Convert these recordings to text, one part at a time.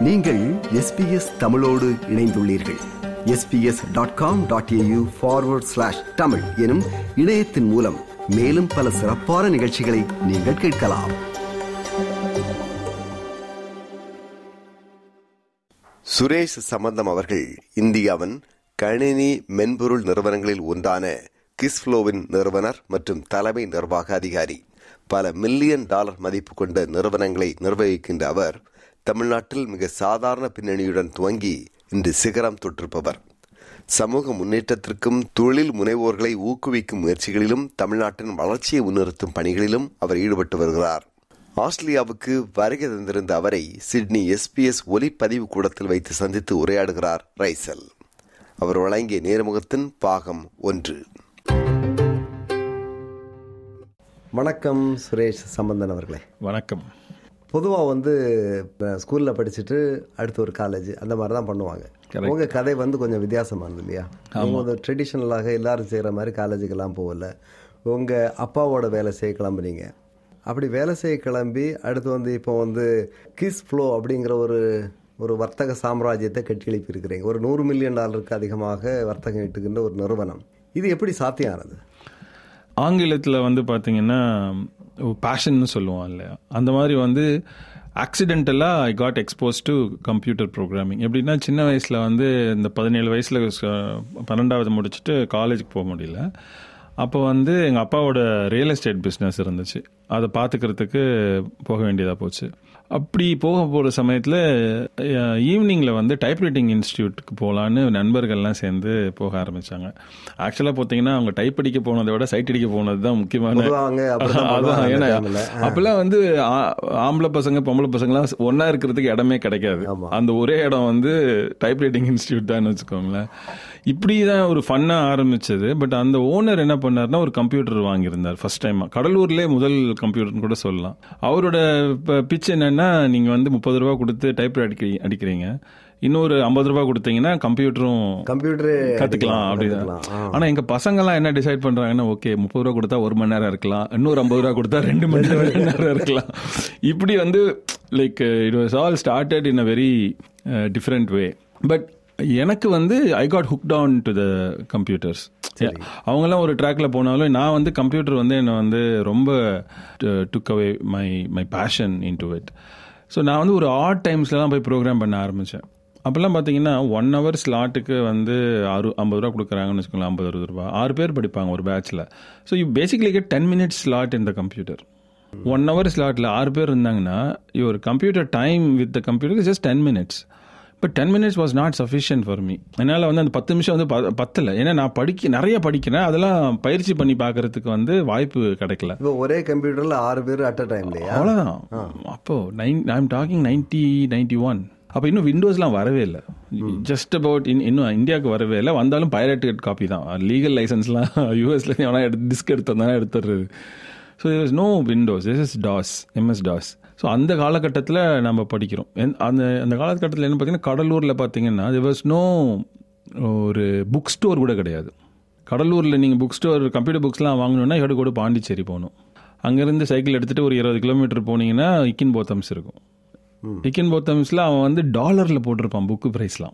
நீங்கள் எஸ்பிஎஸ் தமிழோடு இணைந்துள்ளீர்கள் SBS dot com dot AU forward slash Tamil எனும் இணையத்தின் மூலம் மேலும் பல சிறப்பான நிகழ்ச்சிகளை நீங்கள் கேட்கலாம் சுரேஷ் சம்பந்தம் அவர்கள் இந்தியாவின் கணினி மென்பொருள் நிறுவனங்களில் ஒன்றான கிஸ்ஃப்ளோவின் நிறுவனர் மற்றும் தலைமை நிர்வாக அதிகாரி பல மில்லியன் டாலர் மதிப்பு கொண்ட நிறுவனங்களை நிர்வகிக்கின்ற அவர் தமிழ்நாட்டில் மிக சாதாரண பின்னணியுடன் துவங்கி இன்று சிகரம் தொற்றிருப்பவர் சமூக முன்னேற்றத்திற்கும் தொழில் முனைவோர்களை ஊக்குவிக்கும் முயற்சிகளிலும் தமிழ்நாட்டின் வளர்ச்சியை முன்னிறுத்தும் பணிகளிலும் அவர் ஈடுபட்டு வருகிறார் ஆஸ்திரேலியாவுக்கு வருகை தந்திருந்த அவரை சிட்னி எஸ்பிஎஸ் ஒலிப்பதிவு கூடத்தில் வைத்து சந்தித்து உரையாடுகிறார் ரைசல் அவர் வழங்கிய நேர்முகத்தின் பாகம் ஒன்று வணக்கம் சுரேஷ் சம்பந்தன் அவர்களே வணக்கம் பொதுவாக வந்து ஸ்கூலில் படிச்சுட்டு அடுத்து ஒரு காலேஜ் அந்த மாதிரி தான் பண்ணுவாங்க உங்க கதை வந்து கொஞ்சம் வித்தியாசமானது இல்லையா அவங்க வந்து ட்ரெடிஷ்னலாக எல்லாரும் செய்கிற மாதிரி காலேஜுக்கெல்லாம் போகல உங்கள் அப்பாவோட வேலை செய்ய கிளம்புனீங்க அப்படி வேலை செய்ய கிளம்பி அடுத்து வந்து இப்போ வந்து கிஸ் ஃப்ளோ அப்படிங்கிற ஒரு ஒரு வர்த்தக சாம்ராஜ்யத்தை கட்டி எழுப்பியிருக்கிறீங்க ஒரு நூறு மில்லியன் டாலருக்கு அதிகமாக வர்த்தகம் இட்டுகின்ற ஒரு நிறுவனம் இது எப்படி சாத்தியானது ஆங்கிலத்தில் வந்து பார்த்தீங்கன்னா பேஷன்னு சொல்லுவோம் இல்லையா அந்த மாதிரி வந்து ஆக்சிடென்டலாக I got expose to computer programming எப்படின்னா சின்ன வயசில் வந்து இந்த பதினேழு வயசில் பன்னெண்டாவது முடிச்சுட்டு காலேஜுக்கு போக முடியல அப்போ வந்து எங்கள் அப்பாவோட ரியல் எஸ்டேட் பிஸ்னஸ் இருந்துச்சு அதை பார்த்துக்கிறதுக்கு போக வேண்டியதாக போச்சு அப்படி போக போகிற சமயத்தில் ஈவினிங்கில் வந்து டைப்ரைட்டிங் இன்ஸ்டியூட்டுக்கு போகலான்னு நண்பர்கள்லாம் சேர்ந்து போக ஆரம்பித்தாங்க ஆக்சுவலாக பார்த்தீங்கன்னா அவங்க டைப் அடிக்க போனதை விட சைட் அடிக்க போனது தான் முக்கியமான அதான் ஏன்னா அப்போல்லாம் வந்து ஆம்பளை பசங்க பொம்பளை பசங்களாம் ஒன்றா இருக்கிறதுக்கு இடமே கிடைக்காது அந்த ஒரே இடம் வந்து டைப்ரைட்டிங் இன்ஸ்டியூட் தான் வச்சுக்கோங்களேன் இப்படி தான் ஒரு ஃபன்னாக ஆரம்பிச்சது பட் அந்த ஓனர் என்ன பண்ணார்னா ஒரு கம்ப்யூட்டர் வாங்கியிருந்தார் ஃபர்ஸ்ட் டைம் கடலூர்லேயே முதல் கம்ப்யூட்டர்னு கூட சொல்லலாம் அவரோட பிச் என்னன்னா நீங்கள் வந்து முப்பது ரூபா கொடுத்து டைப் அடிக்க அடிக்கிறீங்க இன்னொரு ஐம்பது ரூபா கொடுத்தீங்கன்னா கம்ப்யூட்டரும் கம்ப்யூட்டர் கத்துக்கலாம் அப்படிதான் ஆனா எங்க பசங்க எல்லாம் என்ன டிசைட் பண்றாங்கன்னா ஓகே முப்பது ரூபா கொடுத்தா ஒரு மணி நேரம் இருக்கலாம் இன்னொரு ஐம்பது ரூபா கொடுத்தா ரெண்டு மணி நேரம் இருக்கலாம் இப்படி வந்து like it was all started in a very different way but எனக்கு வந்து I got hook down to the computers அவங்கெல்லாம் ஒரு ட்ராக்ல போனாலும் நான் வந்து கம்ப்யூட்டர் வந்து என்னை வந்து ரொம்ப took away my my passion in to it so நான் வந்து ஒரு ஆட் டைம்ஸ்லாம் போய் ப்ரோக்ராம் பண்ண ஆரம்பித்தேன் அப்போல்லாம் பார்த்தீங்கன்னா ஒன் ஹவர் ஸ்லாட்டுக்கு வந்து ஆறு ஐம்பது ரூபா கொடுக்குறாங்கன்னு வச்சுக்கோங்களேன் ஐம்பது அறுபது ரூபா ஆறு பேர் படிப்பாங்க ஒரு பேட்சில் so you basically get ten minutes slot இந்த கம்ப்யூட்டர் ஒன் ஹவர் ஸ்லாட்டில் ஆறு பேர் இருந்தாங்கன்னா your computer time with the computer just ten minutes but ten minutes was not sufficient for me என்னால் வந்து அந்த பத்து நிமிஷம் வந்து பத்தலை ஏன்னா நான் படிக்க நிறைய படிக்கிறேன் அதெல்லாம் பயிற்சி பண்ணி பார்க்கறதுக்கு வந்து வாய்ப்பு கிடைக்கல இப்போ ஒரே கம்ப்யூட்டரில் ஆறு பேர் அட் அ டைம்லையா அவ்வளோதான் அப்போ nine I am talking ninety ninety one அப்போ இன்னும் விண்டோஸ்லாம் வரவே இல்லை ஜஸ்ட் அபவுட் இன் இன்னும் இந்தியாவுக்கு வரவே இல்லை வந்தாலும் பைரேட்டட் காப்பி தான் லீகல் லைசன்ஸ்லாம் யூஎஸ்ல எவனா எடுத்து டிஸ்க் எடுத்தோம்னா எடுத்துடுறது so is no Windows this is DOS MS DOS so அந்த காலகட்டத்தில் நம்ம படிக்கிறோம் அந்த அந்த காலகட்டத்தில் என்ன பார்த்தீங்கன்னா கடலூரில் பார்த்தீங்கன்னா இது வாஸ் நோ ஒரு புக் ஸ்டோர் கூட கிடையாது கடலூரில் நீங்கள் புக் ஸ்டோர் கம்ப்யூட்டர் புக்ஸ்லாம் வாங்கணுன்னா எடு கூட பாண்டிச்சேரி போகணும் அங்கேருந்து சைக்கிள் எடுத்துகிட்டு ஒரு இருபது கிலோமீட்டர் போனீங்கன்னா இக்கின் போத்தம்ஸ் இருக்கும் இக்கின் போத்தம்ஸில் அவன் வந்து டாலரில் போட்டிருப்பான் புக்கு ப்ரைஸ்லாம்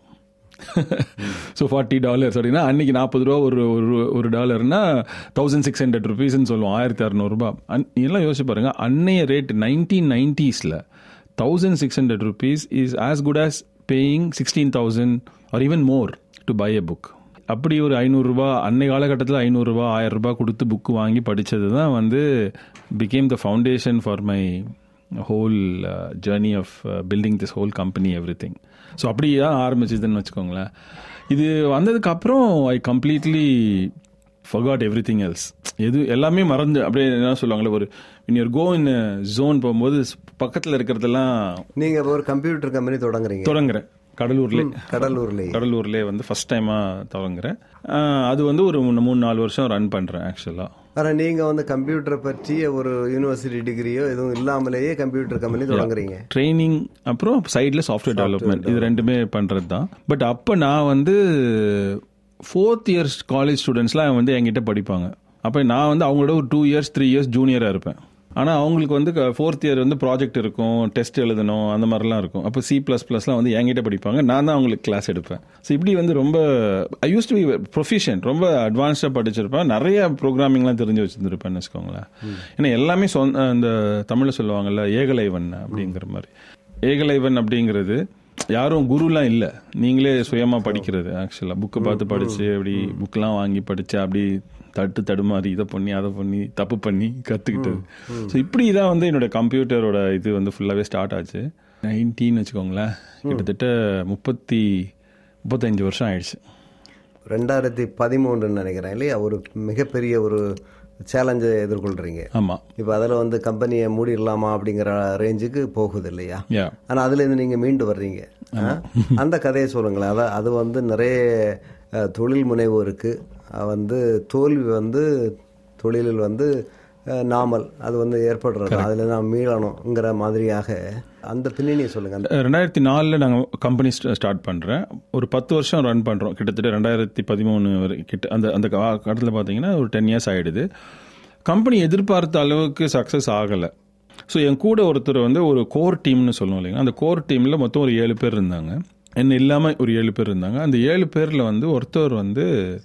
ஸோ ஃபார்ட்டி டாலர்ஸ் அப்படின்னா அன்னைக்கு நாற்பது ரூபா ஒரு ஒரு ஒரு டாலர்னா தௌசண்ட் சிக்ஸ் ஹண்ட்ரட் ருபீஸ்ன்னு சொல்லுவோம் ஆயிரத்தி அறநூறுபா அன் எல்லாம் யோசிச்சு பாருங்க அன்னைய ரேட் நைன்டீன் நைன்டிஸில் thousand six hundred rupees is as good as paying sixteen thousand or even more to buy a book அப்படி ஒரு ஐநூறுரூபா அன்னை காலகட்டத்தில் ஐநூறுரூபா ஆயிரம் ரூபாய் கொடுத்து புக்கு வாங்கி படித்தது தான் வந்து became the foundation for my whole journey of building this whole company everything so அப்படி தான் ஆரம்பிச்சதுன்னு வச்சுக்கோங்களேன் இது வந்ததுக்கு அப்புறம் I completely forgot everything else எது எல்லாமே மறந்து அப்படியே என்ன சொல்லுவாங்களே ஒரு இன் கோ இன் ஜோன் போகும்போது பக்கத்தில் இருக்கிறதெல்லாம் நீங்கள் ஒரு கம்ப்யூட்டர் கம்பெனி தொடங்குறீங்க தொடங்குறேன் கடலூர்ல கடலூர்ல கடலூர்லேயே வந்து ஃபர்ஸ்ட் டைமா தொடங்குறேன் அது வந்து ஒரு மூணு நாலு வருஷம் ரன் பண்றேன் ஆக்சுவலா ஆனால் நீங்கள் வந்து கம்ப்யூட்டரை பற்றிய ஒரு யூனிவர்சிட்டி டிகிரியோ எதுவும் இல்லாமலேயே கம்ப்யூட்டர் கம்பெனி தொடங்குறீங்க ட்ரைனிங் அப்புறம் சைடில் சாஃப்ட்வேர் டெவலப்மெண்ட் இது ரெண்டுமே பண்ணுறது தான் பட் அப்போ நான் வந்து ஃபோர்த் இயர்ஸ் காலேஜ் ஸ்டூடெண்ட்ஸ்லாம் வந்து என்கிட்ட படிப்பாங்க அப்போ நான் வந்து அவங்களோட ஒரு டூ இயர்ஸ் த்ரீ இயர்ஸ் ஜூனியராக இருப்பேன் ஆனால் அவங்களுக்கு வந்து ஃபோர்த் இயர் வந்து ப்ராஜெக்ட் இருக்கும் டெஸ்ட் எழுதணும் அந்த மாதிரிலாம் இருக்கும் அப்போ சி ப்ளஸ் ப்ளஸ்லாம் வந்து என்கிட்ட படிப்பாங்க நான் தான் அவங்களுக்கு கிளாஸ் எடுப்பேன் ஸோ இப்படி வந்து ரொம்ப I use to be proficient ரொம்ப அட்வான்ஸ்டாக படிச்சிருப்பேன் நிறைய ப்ரோக்ராமிங்லாம் தெரிஞ்சு வச்சுருந்துருப்பேன்னு வச்சுக்கோங்களேன் ஏன்னா எல்லாமே சொந்த இந்த தமிழில் சொல்லுவாங்கல்ல ஏகலைவன் அப்படிங்கிற மாதிரி ஏகலைவன் அப்படிங்கிறது யாரும் குருலாம் இல்லை நீங்களே சுயமாக படிக்கிறது ஆக்சுவலாக புக்கை பார்த்து படித்து அப்படி புக்கெலாம் வாங்கி படித்து அப்படி தட்டு தடுமாறி இதை பண்ணி அதை பண்ணி தப்பு பண்ணி கற்றுக்கிட்டது ஸோ இப்படி தான் வந்து என்னோட கம்ப்யூட்டரோட இது வந்து ஃபுல்லாகவே ஸ்டார்ட் ஆச்சு நைன்டீன் வச்சுக்கோங்களேன் கிட்டத்தட்ட முப்பத்தி முப்பத்தஞ்சு வருஷம் ஆயிடுச்சு ரெண்டாயிரத்தி பதிமூணுன்னு நினைக்கிறேன் இல்லையா ஒரு மிகப்பெரிய ஒரு சேலஞ்சை எதிர்கொள்றீங்க ஆமாம் இப்போ அதில் வந்து கம்பெனியை மூடிடலாமா அப்படிங்கிற ரேஞ்சுக்கு போகுது இல்லையா யா ஆனால் அதுலேருந்து நீங்கள் மீண்டு வர்றீங்க ஆ? அந்த கதையை சொல்லுங்களேன் அதான் அது வந்து நிறைய அஹ், தொழில் முனைவோருக்கு அஹ், வந்து தோல்வி வந்து தொழிலில் வந்து அஹ், நாமல் அது வந்து ஏற்படுறது அதில் நான் மீளணுங்கிற மாதிரியாக அந்த பின்னணியை சொல்லுங்கள் அந்த ரெண்டாயிரத்தி நாலில் நாங்கள் கம்பெனி ஸ்டார்ட் பண்ணுறேன் ஒரு பத்து வருஷம் ரன் பண்ணுறோம் கிட்டத்தட்ட ரெண்டாயிரத்தி பதிமூணு வரை கிட்ட அந்த அந்த காலத்தில் பார்த்தீங்கன்னா ஒரு டென் இயர்ஸ் ஆகிடுது கம்பெனி எதிர்பார்த்த அளவுக்கு சக்ஸஸ் ஆகலை ஸோ என் கூட ஒருத்தர் வந்து ஒரு கோர் டீம்னு சொல்லுவோம் இல்லைங்களா அந்த கோர் டீமில் மொத்தம் ஒரு ஏழு பேர் இருந்தாங்க என்ன இல்லாமல் ஒரு ஏழு பேர் இருந்தாங்க அந்த ஏழு பேரில் வந்து ஒருத்தர் வந்து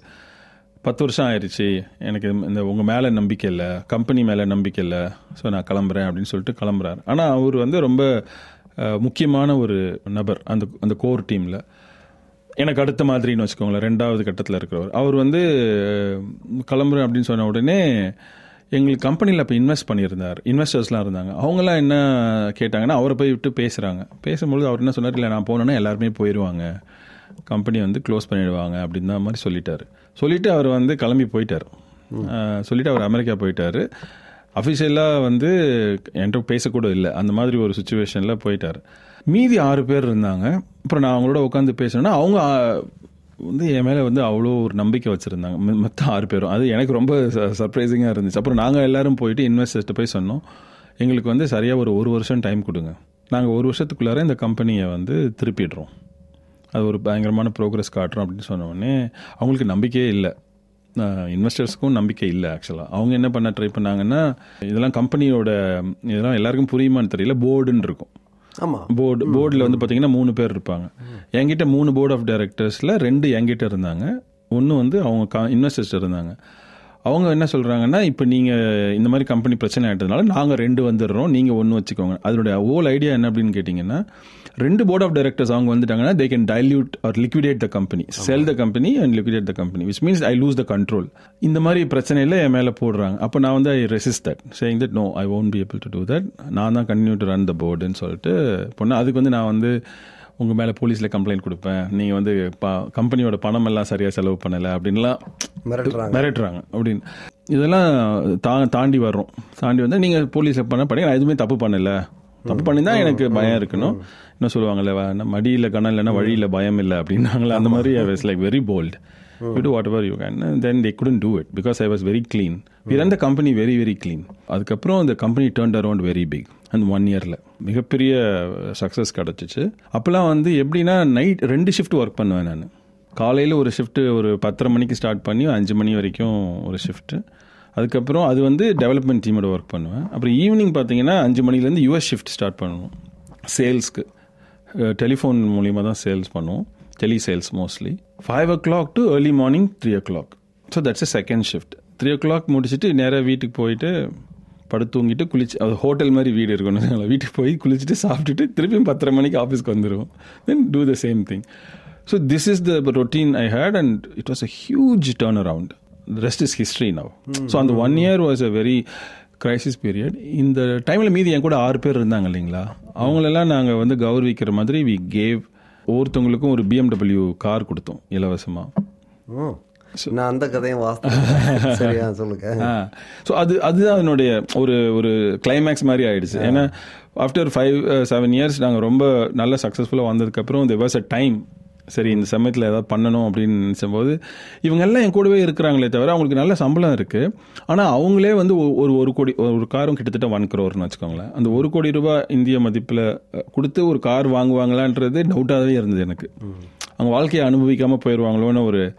பத்து வருஷம் ஆயிடுச்சு எனக்கு இந்த உங்கள் மேலே நம்பிக்கை இல்லை கம்பெனி மேலே நம்பிக்கை இல்லை ஸோ நான் கிளம்புறேன் அப்படின்னு சொல்லிட்டு கிளம்புறாரு ஆனால் அவர் வந்து ரொம்ப அஹ், முக்கியமான ஒரு நபர் அந்த அந்த கோர் டீமில் எனக்கு அடுத்த மாதிரின்னு வச்சுக்கோங்களேன் ரெண்டாவது கட்டத்தில் இருக்கிறவர் அவர் வந்து அஹ், கிளம்புறேன் அப்படின்னு சொன்ன உடனே எங்களுக்கு கம்பெனியில் இப்போ இன்வெஸ்ட் பண்ணியிருந்தார் இன்வெஸ்டர்ஸ்லாம் இருந்தாங்க அவங்களாம் என்ன கேட்டாங்கன்னா அவரை போய் விட்டு பேசுகிறாங்க பேசும்பொழுது அவர் என்ன சொன்னார் இல்லை நான் போனேன்னா எல்லாருமே போயிடுவாங்க கம்பெனி வந்து க்ளோஸ் பண்ணிடுவாங்க அப்படின்ற மாதிரி சொல்லிட்டாரு சொல்லிட்டு அவர் வந்து கிளம்பி போயிட்டார் அஹ், சொல்லிட்டு அவர் அமெரிக்கா போயிட்டாரு அஃபிஷியலாக வந்து என்கிட்ட பேசக்கூட இல்லை அந்த மாதிரி ஒரு சுச்சுவேஷனில் போயிட்டார் மீதி ஆறு பேர் இருந்தாங்க அப்புறம் நான் அவங்களோட உட்காந்து பேசினேன்னா அவங்க ஆ, வந்து என் மேலே வந்து அவ்வளோ ஒரு நம்பிக்கை வச்சுருந்தாங்க மொத்தம் ஆறு பேரும் அது எனக்கு ரொம்ப சர்ப்ரைசிங்காக இருந்துச்சு அப்புறம் நாங்கள் எல்லாரும் போயிட்டு இன்வெஸ்டர்ஸ்ட்டு போய் சொன்னோம் எங்களுக்கு வந்து சரியாக ஒரு ஒரு வருஷம் டைம் கொடுங்க நாங்கள் ஒரு வருஷத்துக்குள்ளார இந்த கம்பெனியை வந்து திருப்பிடுறோம் அது ஒரு பயங்கரமான ப்ரோக்ரஸ் காட்டுறோம் அப்படின்னு சொன்ன உடனே அவங்களுக்கு நம்பிக்கையே இல்லை இன்வெஸ்டர்ஸ்க்கும் நம்பிக்கை இல்லை ஆக்சுவலாக அவங்க என்ன பண்ண ட்ரை பண்ணாங்கன்னா இதெல்லாம் கம்பெனியோட இதெல்லாம் எல்லாருக்கும் புரியுமான்னு தெரியல போர்டுன்னு இருக்கும் ஆமாம் போர்டு போர்டில் வந்து பார்த்தீங்கன்னா மூணு பேர் இருப்பாங்க என்கிட்ட மூணு போர்டு ஆஃப் டைரக்டர்ஸில் ரெண்டு என்கிட்ட இருந்தாங்க ஒன்று வந்து அவங்க இன்வெஸ்டர்ஸ் இருந்தாங்க அவங்க என்ன சொல்கிறாங்கன்னா இப்போ நீங்கள் இந்த மாதிரி கம்பெனி பிரச்சனை ஆகிட்டதுனால நாங்கள் ரெண்டு வந்துடுறோம் நீங்கள் ஒன்று வச்சுக்கோங்க அதனுடைய ஹோல் ஐடியா என்ன அப்படின்னு கேட்டிங்கன்னா ரெண்டு போர்ட் ஆஃப் டைரக்டர்ஸ் அவங்க வந்துட்டாங்கன்னா they can dilute or liquidate the company sell the company and liquidate the company which means I lose the control இந்த மாதிரி பிரச்சனையில் என் மேலே போடுறாங்க அப்போ நான் வந்து I resist that saying that no I won't be able to do that நான் தான் கண்டினியூ டு ரன் த போர்டுன்னு சொல்லிட்டு பொண்ணு அதுக்கு வந்து நான் வந்து உங்கள் மேலே போலீஸில் கம்ப்ளைண்ட் கொடுப்பேன் நீங்கள் வந்து ப கம்பெனியோட பணம் எல்லாம் சரியாக செலவு பண்ணலை அப்படின்லாம் மிரட்டுறாங்க மிரட்டுறாங்க அப்படின்னு இதெல்லாம் தா தாண்டி வர்றோம் தாண்டி வந்து நீங்கள் போலீஸில் பண்ண பண்ணி நான் எதுவுமே தப்பு பண்ணல தப்பு பண்ணி தான் எனக்கு பயம் இருக்கணும் என்ன சொல்லுவாங்கல்ல வ- மடியில் கணம் இல்லைன்னா வழியில் பயம் இல்லை அப்படின்னாங்களே அந்த மாதிரி I was like very bold you do whatever you can then they couldn't do it because I was very clean we run the company very very clean அதுக்கப்புறம் இந்த company turn around very big அந்த one இயரில் மிகப்பெரிய success கிடச்சிச்சு அப்போல்லாம் வந்து எப்படின்னா night ரெண்டு ஷிஃப்ட் ஒர்க் பண்ணுவேன் நான் காலையில் ஒரு ஷிஃப்ட்டு ஒரு பத்தரை மணிக்கு ஸ்டார்ட் பண்ணி அஞ்சு மணி வரைக்கும் ஒரு ஷிஃப்ட்டு அதுக்கப்புறம் அது வந்து டெவலப்மெண்ட் டீமோட ஒர்க் பண்ணுவேன் அப்புறம் ஈவினிங் பார்த்தீங்கன்னா அஞ்சு மணிலேருந்து யூஎஸ் ஷிஃப்ட் ஸ்டார்ட் பண்ணுவோம் சேல்ஸ்க்கு டெலிஃபோன் மூலியமாக தான் சேல்ஸ் பண்ணுவோம் telesales mostly five o'clock to early morning three o'clock so that's a second shift three o'clock முடிச்சுட்டு நேராக வீட்டுக்கு போயிட்டு படுத்து தூங்கிட்டு குளிச்சு அது ஹோட்டல் மாதிரி வீடு இருக்கணும் வீட்டுக்கு போய் குளிச்சுட்டு சாப்பிட்டுட்டு திருப்பியும் பத்தரை மணிக்கு ஆஃபீஸ்க்கு வந்துடுவோம் then do the same thing so this is the routine I had and it was a huge turn around rest is history now so அந்த one year was a very crisis period இந்த டைமில் மீதி என் கூட ஆறு பேர் இருந்தாங்க இல்லைங்களா அவங்களெல்லாம் நாங்கள் வந்து கௌரவிக்கிற மாதிரி வி கேவ் ஒவ்வொருத்தவங்களுக்கும் ஒரு பிஎம்டபிள்யூ கார் கொடுத்தோம் இலவசமாக ம். நான் அந்த கதையும் வாஸ்தவம் சரியா சொல்லுங்க ஸோ அது அதுதான் அதனுடைய ஒரு ஒரு கிளைமேக்ஸ் மாதிரி ஆயிடுச்சு ஏன்னா ஆஃப்டர் ஃபைவ் செவன் இயர்ஸ் நாங்கள் ரொம்ப நல்ல சக்ஸஸ்ஃபுல்லாக வந்ததுக்கப்புறம் there was a டைம் சரி இந்த சமயத்தில் ஏதாவது பண்ணணும் அப்படின்னு நினச்சபோது இவங்க எல்லாம் என் கூடவே இருக்கிறாங்களே தவிர அவங்களுக்கு நல்ல சம்பளம் இருக்குது ஆனால் அவங்களே வந்து ஒ- ஒரு ஒரு கோடி ஒரு காரும் கிட்டத்தட்ட ஒன் க்ரோர்னு வச்சுக்கோங்களேன் அந்த ஒரு கோடி ரூபாய் இந்திய மதிப்பில் கொடுத்து ஒரு கார் வாங்குவாங்களான்றது டவுட்டாகவே இருந்தது எனக்கு அவங்க வாழ்க்கையை அனுபவிக்காமல் போயிடுவாங்களோன்னு ஒரு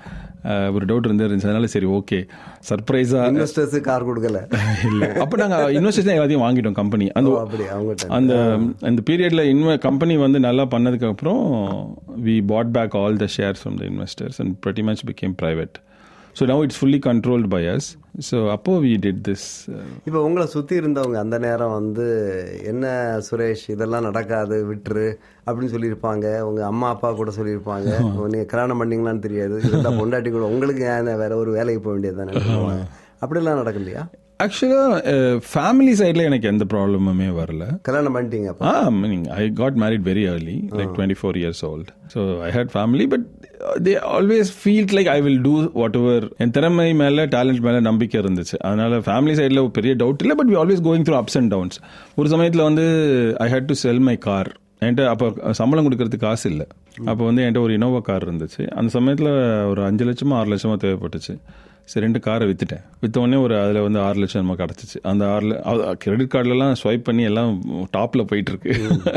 அஹ், ஒரு டவுட் இருந்து இருந்துச்சு அதனால சரி ஓகே சர்ப்ரைஸா இன்வெஸ்டர்ஸ் கார் கொடுக்கல இல்ல அப்ப நாங்க இன்வெஸ்டர்ஸ் எல்லாத்தையும் வாங்கிட்டோம் கம்பெனி அந்த ஓ, அப்படி அவங்ககிட்ட அந்த அந்த பீரியட்ல இன்வெ கம்பெனி வந்து நல்லா பண்ணதுக்கு அப்புறம் we bought back all the shares from the investors and pretty much became private so now it's fully controlled by us so அப்போ வி டிட் திஸ் இப்போ உங்களை சுற்றி இருந்தவங்க அந்த நேரம் வந்து என்ன சுரேஷ் இதெல்லாம் நடக்காது விட்டுரு அப்படின்னு சொல்லியிருப்பாங்க உங்க அம்மா அப்பா கூட சொல்லியிருப்பாங்க நீங்கள் கல்யாணம் பண்ணீங்களான்னு தெரியாது இருந்தால் பொண்டாட்டி கூட உங்களுக்கு ஏன் வேற ஒரு வேலைக்கு போக வேண்டியது தானே அப்படிலாம் நடக்கலையா ஆக்சுவலாக ஃபேமிலி சைடில் எனக்கு எந்த ப்ராப்ளமுமே வரல கல்யாணம் பண்ணிட்டீங்க அப்போ Ah, meaning I got married very early, like 24 years old. So I had family, but uh, they always felt like I will do whatever. என் திறமை மேல டேலண்ட் மேல நம்பிக்கை இருந்துச்சு அதனால ஃபேமிலி சைடில் பெரிய டவுட் இல்லை but we always going through ups and downs ஒரு சமயத்தில் வந்து I had to sell my car என்கிட்ட அப்போ சம்பளம் கொடுக்கறதுக்கு காசு இல்லை அப்போ வந்து என்கிட்ட ஒரு இனோவா கார் இருந்துச்சு அந்த சமயத்தில் ஒரு அஞ்சு லட்சமோ ஆறு லட்சமோ தேவைப்பட்டுச்சு சரி ரெண்டு காரை வித்துட்டேன் வித்த உடனே ஒரு அதில் வந்து ஆறு லட்சம் நம்ம கிடச்சிச்சு அந்த ஆறு கிரெடிட் கார்டுலலாம் ஸ்வைப் பண்ணி எல்லாம் டாப்பில் போயிட்டு இருக்கு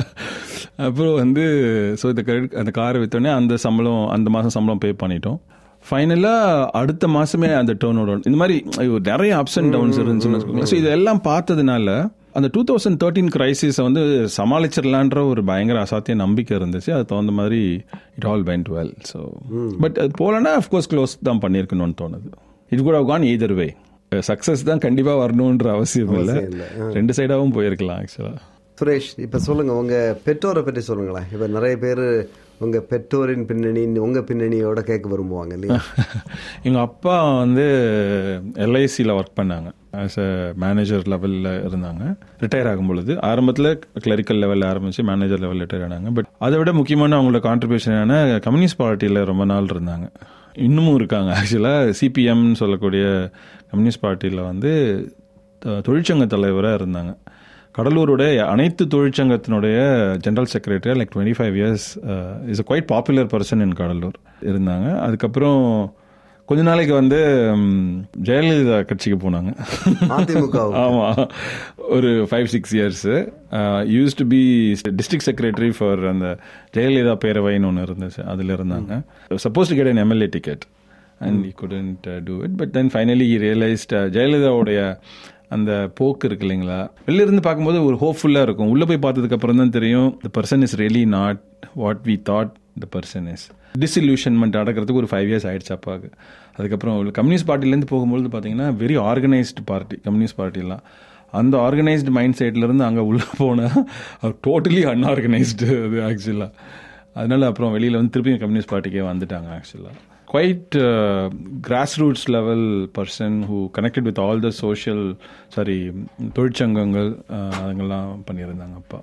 அப்புறம் வந்து ஸோ இந்த கிரெடிட் அந்த காரை வித்தோடனே அந்த சம்பளம் அந்த மாதம் சம்பளம் பே பண்ணிட்டோம் ஃபைனலாக அடுத்த மாதமே அந்த டேர்ன் ஓவர் இந்த மாதிரி ஐயோ, நிறைய அப்ஸ் அண்ட் டவுன்ஸ் இருந்துச்சுன்னு வச்சுக்கோங்களேன் ஸோ இதெல்லாம் பார்த்ததுனால அந்த டூ தௌசண்ட் தேர்ட்டீன் கிரைசிஸை வந்து சமாளிச்சிடலான்ற ஒரு பயங்கர அசாத்திய நம்பிக்கை இருந்துச்சு அது தகுந்த மாதிரி it all went well so but அது போலன்னா அஃப்கோர்ஸ் க்ளோஸ் தான் பண்ணியிருக்கணும்னு தோணுது it could have gone either way success தான் கண்டிப்பாக வரணுன்ற அவசியம் இல்லை ரெண்டு சைடாகவும் போயிருக்கலாம் ஆக்சுவலாக சுரேஷ் இப்போ சொல்லுங்க உங்க பெற்றோரை பற்றி சொல்லுங்களேன் இப்போ நிறைய பேர் உங்க பெற்றோரின் பின்னணி உங்க பின்னணியோட கேட்க விரும்புவாங்க இல்லையா எங்கள் அப்பா வந்து எல்ஐசியில் ஒர்க் பண்ணாங்க ஆஸ் அ மேனேஜர் லெவலில் இருந்தாங்க ரிட்டையர் ஆகும் பொழுது ஆரம்பத்தில் கிளரிக்கல் லெவலில் ஆரம்பித்து மேனேஜர் லெவல் ரிட்டையர் ஆனாங்க பட் அதை விட முக்கியமான அவங்களோட கான்ட்ரிபியூஷன் என்ன கம்யூனிஸ்ட் பார்ட்டியில் ரொம்ப நாள் இருந்தாங்க இன்னமும் இருக்காங்க ஆக்சுவலாக சிபிஎம்னு சொல்லக்கூடிய கம்யூனிஸ்ட் பார்ட்டியில் வந்து த- தொழிற்சங்க தலைவராக இருந்தாங்க கடலூருடைய அனைத்து தொழிற்சங்கத்தினுடைய general secretary like twenty five years is a quite popular person in Cuddalore இருந்தாங்க அதுக்கப்புறம் கொஞ்ச நாளைக்கு வந்து ம், ஜெயலலிதா கட்சிக்கு போனாங்க அதிமுக ஆமா ஒரு five six years use to be district secretary for அந்த ஜெயலலிதா பேரவைன்னு ஒன்று இருந்துச்சு அதில் இருந்தாங்க suppose to get an MLA ticket and he couldn't do it but then finally realised ஜெயலலிதாவுடைய அந்த போக்கு இருக்கு இல்லைங்களா வெளில இருந்து பார்க்கும்போது ஒரு ஹோப்ஃபுல்லாக இருக்கும் உள்ளே போய் பார்த்ததுக்கு அப்புறம் தான் தெரியும் the person is really not what we thought the person is disillusionment நடக்கிறதுக்கு ஒரு ஃபைவ் இயர்ஸ் ஆயிடுச்சு அப்பாவுக்கு அதுக்கப்புறம் கம்யூனிஸ்ட் பார்ட்டிலேருந்து போகும்போது பார்த்தீங்கன்னா வெரி ஆர்கனைஸ்டு பார்ட்டி கம்யூனிஸ்ட் பார்ட்டிலாம் அந்த ஆர்கனைஸ்டு மைண்ட் செட்லேருந்து அங்கே உள்ளே போனால் டோட்டலி அன்ஆர்கனைஸ்டு அது ஆக்சுவலாக அதனால அப்புறம் வெளியில் வந்து திருப்பியும் கம்யூனிஸ்ட் பார்ட்டிக்கே வந்துட்டாங்க ஆக்சுவலாக quite grass roots level person who connected with all the social sorry தொழிற்சங்கங்கள் அஹ், அதுங்கெல்லாம் பண்ணியிருந்தாங்க அப்பா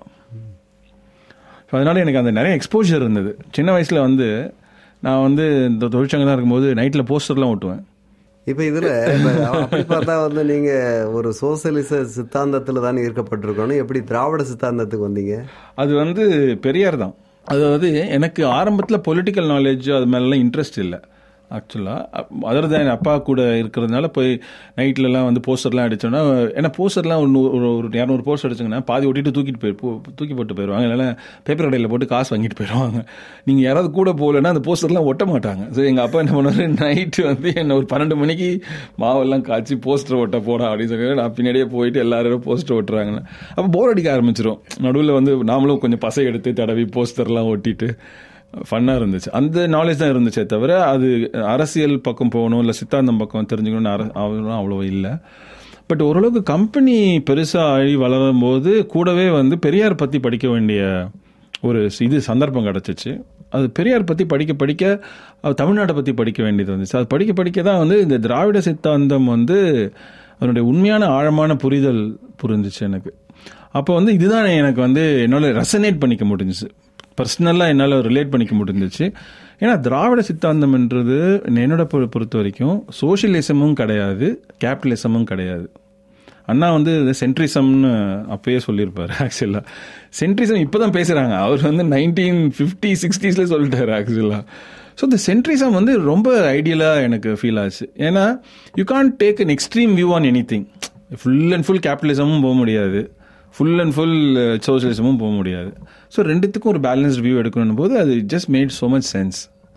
ஸோ அதனால எனக்கு அந்த நிறைய எக்ஸ்போஜர் இருந்தது சின்ன வயசில் வந்து நான் வந்து இந்த தொழிற்சங்கம் தான் இருக்கும்போது நைட்டில் போஸ்டர்லாம் ஓட்டுவேன் இப்போ இதுல இப்ப அப்படி பார்த்தா வந்து நீங்க ஒரு சோசியலிச சித்தாந்தத்துல தானே ஈர்க்கப்பட்டிருக்கணும் எப்படி திராவிட சித்தாந்தத்துக்கு வந்தீங்க அது வந்து பெரியார் தான் அதாவது எனக்கு ஆரம்பத்தில் பொலிட்டிக்கல் நாலேஜ் அது மேலெலாம் இன்ட்ரெஸ்ட் இல்லை ஆக்சுவலாக அதர் தான் அப்பா கூட இருக்கிறதுனால போய் நைட்லலாம் வந்து போஸ்டர்லாம் அடிச்சோன்னா ஏன்னா போஸ்டர்லாம் ஒரு நூறு- ஒரு ஒரு இரநூறு போஸ்டர் அடிச்சோங்கன்னா பாதி ஒட்டிட்டு தூக்கிட்டு போய் போ- தூக்கி போட்டு போயிடுவாங்க இல்லைன்னா பேப்பர் கடையில் போட்டு காசு வாங்கிட்டு போயிடுவாங்க நீங்கள் யாராவது கூட போகலன்னா அந்த போஸ்டர்லாம் ஒட்ட மாட்டாங்க ஸோ எங்கள் அப்பா என்ன பண்ணுவார் நைட்டு வந்து என்ன ஒரு பன்னெண்டு மணிக்கு மாவெல்லாம் காய்ச்சி போஸ்டர் ஒட்ட போடா அப்படின்னு சொல்லி நான் பின்னாடியே போயிட்டு எல்லாரும் போஸ்டர் ஒட்டுறாங்கன்னு அப்போ போர் அடிக்க ஆரம்பிச்சிரும் நடுவில் வந்து நாமளும் கொஞ்சம் பசை எடுத்து தடவி போஸ்டர்லாம் ஒட்டிட்டு ஃபன்னாக இருந்துச்சு அந்த நாலேஜ் தான் இருந்துச்சே தவிர அது அரசியல் பக்கம் போகணும் இல்லை சித்தாந்தம் பக்கம் தெரிஞ்சுக்கணும்னு அர அதெல்லாம் அவ்வளோ இல்லை பட் ஓரளவுக்கு கம்பெனி பெருசாக ஆகி வளரும் போது கூடவே வந்து பெரியார் பற்றி படிக்க வேண்டிய ஒரு இது சந்தர்ப்பம் கிடச்சிச்சு அது பெரியார் பற்றி படிக்க படிக்க அது தமிழ்நாட்டை பற்றி படிக்க வேண்டியது வந்துச்சு அது படிக்க படிக்க தான் வந்து இந்த திராவிட சித்தாந்தம் வந்து அதனுடைய உண்மையான ஆழமான புரிதல் புரிஞ்சிச்சு எனக்கு அப்போ வந்து இதுதான் எனக்கு வந்து என்னால் ரெசனேட் பண்ணிக்க முடிஞ்சுச்சு பர்சனலாக என்னால் ரிலேட் பண்ணிக்க முடிஞ்சிச்சு ஏன்னா திராவிட சித்தாந்தம்ன்றது என்னோட பொறு- பொறுத்த வரைக்கும் சோஷியலிசமும் கிடையாது கேபிட்டலிசமும் கிடையாது அண்ணா வந்து சென்ட்ரிசம்னு அப்பயே சொல்லியிருப்பாரு ஆக்சுவலாக சென்ட்ரிசம் இப்போ தான் பேசுகிறாங்க அவர் வந்து நைன்டீன் ஃபிஃப்டி சிக்ஸ்டீஸில் சொல்லிட்டாரு ஆக்சுவலாக ஸோ இந்த சென்ட்ரிசம் வந்து ரொம்ப ஐடியலாக எனக்கு ஃபீல் ஆச்சு ஏன்னா you can take an extreme view on anything full and full கேபிட்டலிசமும் போக முடியாது ஃபுல் அண்ட் ஃபுல் சோஷியலிசமும் போக முடியாது ஸோ ரெண்டுத்துக்கும் ஒரு பேலன்ஸ்ட் வியூ எடுக்கணும் போது அது just made so much sense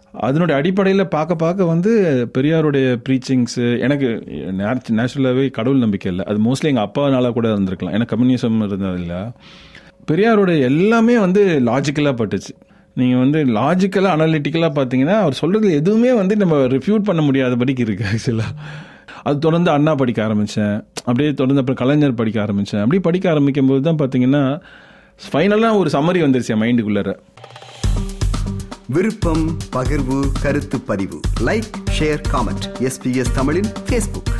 அதனுடைய அடிப்படையில் பார்க்க பார்க்க வந்து பெரியாருடைய ப்ரீச்சிங்ஸு எனக்கு நேச்சுரலாகவே கடவுள் நம்பிக்கை இல்லை அது மோஸ்ட்லி எங்கள் அப்பானால கூட இருந்திருக்கலாம் எனக்கு கம்யூனிசம் இருந்தது இல்லை பெரியாருடைய எல்லாமே வந்து லாஜிக்கலாக பட்டுச்சு நீங்கள் வந்து லாஜிக்கலாக அனாலிட்டிக்கலாக பார்த்தீங்கன்னா அவர் சொல்கிறது எதுவுமே வந்து நம்ம ரிஃப்யூட் பண்ண முடியாதபடிக்கு இருக்கு ஆக்சுவலாக அது தொடர்ந்து அண்ணா படிக்க ஆரம்பித்தேன் அப்படியே தொடர்ந்து அப்புறம் கலைஞர் படிக்க ஆரம்பித்தேன் அப்படியே படிக்க ஆரம்பிக்கும் போது தான் பார்த்தீங்கன்னா ஃபைனலாக ஒரு சம்மரி வந்துருச்சு என் மைண்டுக்குள்ளார விருப்பம் பகிர்வு கருத்து பதிவு லைக் ஷேர் காமெண்ட் எஸ்பிஎஸ் தமிழின் ஃபேஸ்புக்